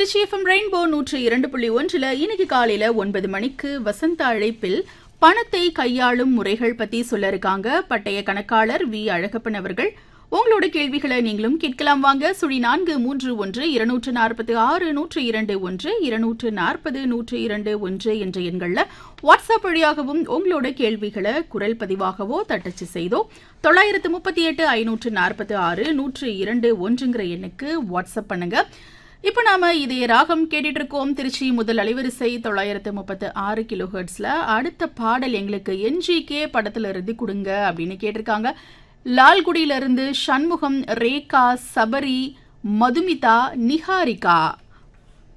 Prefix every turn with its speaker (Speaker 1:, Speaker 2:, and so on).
Speaker 1: Trichy FM rainbow நூற்று இரண்டு புள்ளி ஒன்றில் இன்னைக்கு காலையில ஒன்பது மணிக்கு வசந்த அழைப்பில் பணத்தை கையாளும் முறைகள் பத்தி சொல்ல இருக்காங்க பட்டய கணக்காளர் வி அழகப்பன் அவர்கள் உங்களோட கேள்விகளை நீங்களும் கேட்கலாம் வாங்க சுழி நான்கு மூன்று ஒன்று இருநூற்று நாற்பத்தி ஆறு நூற்று இரண்டு ஒன்று இருநூற்று நாற்பது நூற்று இரண்டு ஒன்று என்ற எண்களில் வாட்ஸ்அப் வழியாகவும் உங்களோட கேள்விகளை குரல் பதிவாகவோ தட்டச்சு செய்தோ தொள்ளாயிரத்து முப்பத்தி எட்டு ஐநூற்று நாற்பத்தி ஆறு நூற்று இரண்டு ஒன்றுங்கிற எண்ணுக்கு வாட்ஸ்அப் பண்ணுங்க இப்போ நாம இதே ராகம் கேட்டுட்டு இருக்கோம் திருச்சி முதல் அலைவரிசை தொள்ளாயிரத்து முப்பத்து ஆறு கிலோ ஹெர்ட்ஸ்ல அடுத்த பாடல் எங்களுக்கு என்ஜிகே படத்துல இருந்து கொடுங்க அப்படின்னு கேட்டிருக்காங்க லால்குடியில இருந்து சண்முகம் ரேகா சபரி மதுமிதா நிஹாரிகா